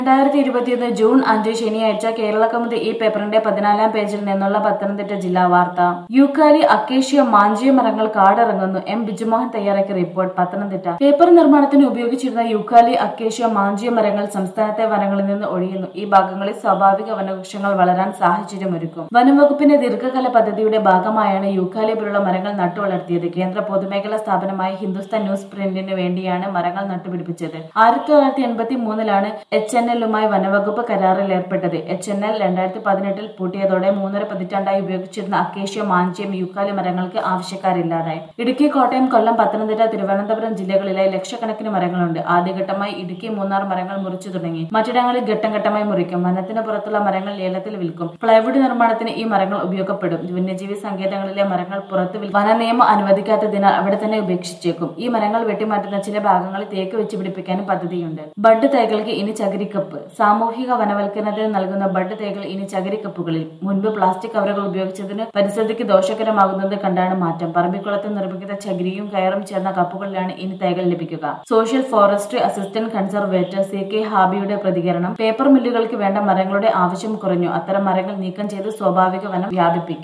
രണ്ടായിരത്തി ഇരുപത്തിയൊന്ന് ജൂൺ അഞ്ച് ശനിയാഴ്ച കേരള കൗമുദി ഈ പേപ്പറിന്റെ പതിനാലാം പേജിൽ നിന്നുള്ള പത്തനംതിട്ട ജില്ലാ വാർത്ത യൂക്കാലി അക്കേഷ്യ മാഞ്ചിയ മരങ്ങൾ കാടിറങ്ങുന്നു എം ബിജുമോഹൻ തയ്യാറാക്കിയ റിപ്പോർട്ട് പത്തനംതിട്ട പേപ്പർ നിർമ്മാണത്തിന് ഉപയോഗിച്ചിരുന്ന യൂക്കാലി അക്കേഷ്യ മാഞ്ചിയ മരങ്ങൾ സംസ്ഥാനത്തെ വനങ്ങളിൽ നിന്ന് ഒഴിയുന്നു ഈ ഭാഗങ്ങളിൽ സ്വാഭാവിക വനവൃക്ഷങ്ങൾ വളരാൻ സാഹചര്യമൊരുക്കും വനംവകുപ്പിന്റെ ദീർഘകാല പദ്ധതിയുടെ ഭാഗമായാണ് യൂക്കാലി പോലുള്ള മരങ്ങൾ നട്ടുവളർത്തിയത് കേന്ദ്ര പൊതുമേഖലാ സ്ഥാപനമായ ഹിന്ദുസ്ഥാൻ ന്യൂസ് പ്രിന്റിന് വേണ്ടിയാണ് മരങ്ങൾ നട്ടുപിടിപ്പിച്ചത് ആയിരത്തി തൊള്ളായിരത്തി എൺപത്തി മൂന്നിലാണ് എച്ച് എൻ എല്ലുമായി വനവകുപ്പ് കരാറിൽ ഏർപ്പെട്ടത് എച്ച് എൻ എൽ രണ്ടായിരത്തി പതിനെട്ടിൽ പൂട്ടിയതോടെ മൂന്നര പതിറ്റാണ്ടായി ഉപയോഗിച്ചിരുന്ന അക്കേഷ്യ മാഞ്ചിയം യൂക്കാലി മരങ്ങൾക്ക് ആവശ്യക്കാരില്ലാതായി ഇടുക്കി കോട്ടയം കൊല്ലം പത്തനംതിട്ട തിരുവനന്തപുരം ജില്ലകളിലായി ലക്ഷക്കണക്കിന് മരങ്ങളുണ്ട് ആദ്യഘട്ടമായി ഇടുക്കി മൂന്നാർ മരങ്ങൾ മുറിച്ചു തുടങ്ങി മറ്റിടങ്ങളിൽ ഘട്ടം ഘട്ടമായി മുറിക്കും വനത്തിന് പുറത്തുള്ള മരങ്ങൾ ലേലത്തിൽ വിൽക്കും പ്ലൈവുഡ് നിർമ്മാണത്തിന് ഈ മരങ്ങൾ ഉപയോഗപ്പെടും വന്യജീവി സങ്കേതങ്ങളിലെ മരങ്ങൾ പുറത്ത് വിൽ വന നിയമം അനുവദിക്കാത്തതിനാൽ അവിടെ തന്നെ ഉപേക്ഷിച്ചേക്കും ഈ മരങ്ങൾ വെട്ടിമാറ്റുന്ന ചില ഭാഗങ്ങളിൽ തേക്ക് വെച്ച് പിടിപ്പിക്കാനും പദ്ധതിയുണ്ട് ബഡ് തൈകൾക്ക് ഇനി ചകിരിക്കപ്പ് സാമൂഹിക വനവൽക്കരണത്തിന് നൽകുന്ന ബഡ് തൈകൾ ഇനി ചകിരിക്കപ്പുകളിൽ മുൻപ് പ്ലാസ്റ്റിക് കവറുകൾ ഉപയോഗിച്ചതിന് പരിസ്ഥിതിക്ക് ദോഷകരമാകുന്നത് കണ്ടാണ് മാറ്റം പറമ്പിക്കുളത്ത് നിർമ്മിക്കുന്ന ചകിരിയും കയറും ചേർന്ന കപ്പുകളിലാണ് ഇനി തൈകൾ ലഭിക്കുക social forestry assistant conservator C K ഹാബിയുടെ പ്രതികരണം പേപ്പർ മില്ലുകൾക്ക് വേണ്ട മരങ്ങളുടെ ആവശ്യം കുറഞ്ഞു അത്തരം മരങ്ങൾ നീക്കം ചെയ്ത് സ്വാഭാവിക വനം വ്യാപിപ്പിക്കും